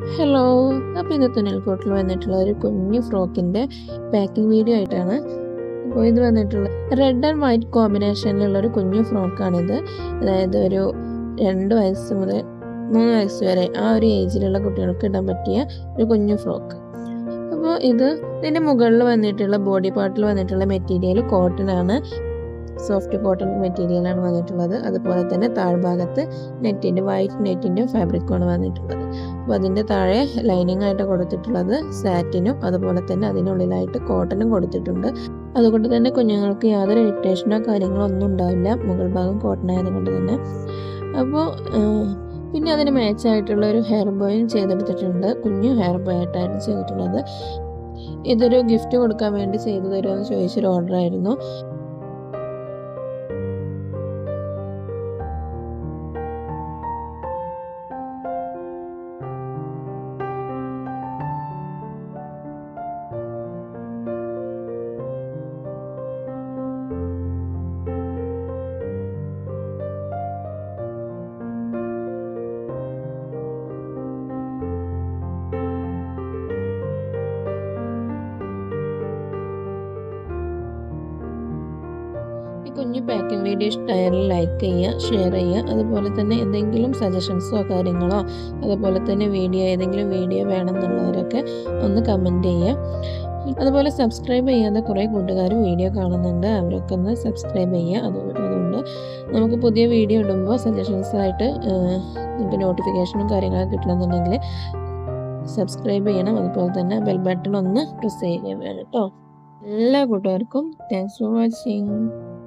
hello അപ്പോൾ ഇത് തുന്നൽക്കോട്ടിൽ വന്നിട്ടുള്ള ഒരു കുഞ്ഞു ഫ്രോക്കിൻ്റെ പാക്കിംഗ് വീഡിയോ ആയിട്ടാണ് അപ്പോൾ ഇത് വന്നിട്ടുള്ള റെഡ് ആൻഡ് വൈറ്റ് കോമ്പിനേഷനിലുള്ള ഒരു കുഞ്ഞു ഫ്രോക്കാണിത് അതായത് ഒരു രണ്ട് വയസ്സ് മുതൽ മൂന്ന് വയസ്സ് വരെ ആ ഒരു ഏജിലുള്ള കുട്ടികൾക്ക് ഇടാൻ പറ്റിയ ഒരു കുഞ്ഞു ഫ്രോക്ക് അപ്പോൾ ഇത് ഇതിൻ്റെ മുകളിൽ വന്നിട്ടുള്ള ബോഡി പാർട്ടിൽ വന്നിട്ടുള്ള മെറ്റീരിയൽ കോട്ടൺ ആണ് സോഫ്റ്റ് കോട്ടൺ മെറ്റീരിയലാണ് വന്നിട്ടുള്ളത് അതുപോലെ തന്നെ താഴ്ഭാഗത്ത് നെറ്റിൻ്റെ വൈറ്റ് നെറ്റിൻ്റെ ഫാബ്രിക്കുമാണ് വന്നിട്ടുള്ളത് അപ്പോൾ അതിൻ്റെ താഴെ ലൈനിങ് ആയിട്ട് കൊടുത്തിട്ടുള്ളത് സാറ്റിനും അതുപോലെ തന്നെ അതിനുള്ളിലായിട്ട് കോട്ടനും കൊടുത്തിട്ടുണ്ട് അതുകൊണ്ട് തന്നെ കുഞ്ഞുങ്ങൾക്ക് യാതൊരു ഇറിറ്റേഷനോ കാര്യങ്ങളോ ഒന്നും ഉണ്ടാവില്ല മുകൾ ഭാഗം കോട്ടൺ ആയതുകൊണ്ട് തന്നെ അപ്പോൾ പിന്നെ അതിന് മാച്ചായിട്ടുള്ള ഒരു ഹെയർ ബോയും ചെയ്തെടുത്തിട്ടുണ്ട് കുഞ്ഞു ഹെയർ ബോയ് ആയിട്ടാണ് ചെയ്തിട്ടുള്ളത് ഇതൊരു ഗിഫ്റ്റ് കൊടുക്കാൻ വേണ്ടി ചെയ്തു തരുമെന്ന് ചോദിച്ചൊരു ഓർഡർ ആയിരുന്നു ഈ കുഞ്ഞു പാക്കിംഗ് വീഡിയോ ഇഷ്ടമായാലും ലൈക്ക് ചെയ്യുക ഷെയർ ചെയ്യുക അതുപോലെ തന്നെ എന്തെങ്കിലും സജഷൻസോ കാര്യങ്ങളോ അതുപോലെ തന്നെ വീഡിയോ ഏതെങ്കിലും വീഡിയോ വേണമെന്നുള്ളവരൊക്കെ ഒന്ന് കമൻറ്റ് ചെയ്യുക അതുപോലെ സബ്സ്ക്രൈബ് ചെയ്യാതെ കുറേ കൂട്ടുകാർ വീഡിയോ കാണുന്നുണ്ട് അവരൊക്കെ ഒന്ന് സബ്സ്ക്രൈബ് ചെയ്യുക അതുകൊണ്ട് അതുകൊണ്ട് നമുക്ക് പുതിയ വീഡിയോ ഇടുമ്പോൾ സജഷൻസ് ആയിട്ട് നിങ്ങൾക്ക് നോട്ടിഫിക്കേഷനും കാര്യങ്ങളൊക്കെ കിട്ടണമെന്നുണ്ടെങ്കിൽ സബ്സ്ക്രൈബ് ചെയ്യണം അതുപോലെ തന്നെ ബെൽ ബട്ടൺ ഒന്ന് പ്രസ് ചെയ്യുകയും വേണം കേട്ടോ എല്ലാ കൂട്ടുകാർക്കും താങ്ക്സ് ഫോർ വാച്ചിങ്